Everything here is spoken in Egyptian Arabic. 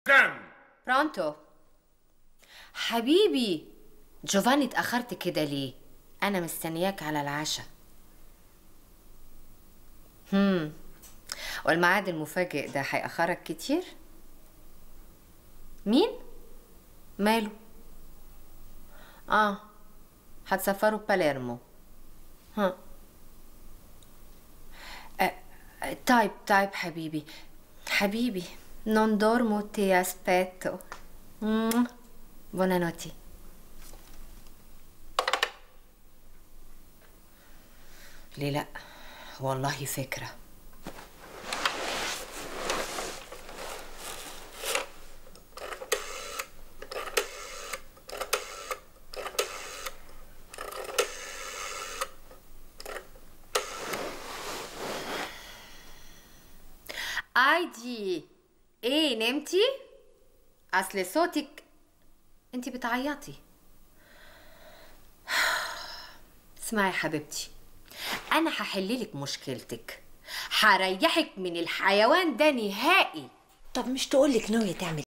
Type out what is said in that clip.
كام برونتو حبيبي جوفاني اتأخرت كده ليه؟ أنا مستنياك على العشاء هم والميعاد المفاجئ ده هيأخرك كتير؟ مين؟ ماله؟ آه هتسافروا باليرمو ها آه، آه، طيب طيب حبيبي حبيبي non dormo ti aspetto Mm. buonanotte ليه لا والله فكرة ايدي ايه نمتي اصل صوتك انتي بتعيطي اسمعي يا حبيبتي انا هحللك مشكلتك هريحك من الحيوان ده نهائي طب مش تقولك ناوية تعمل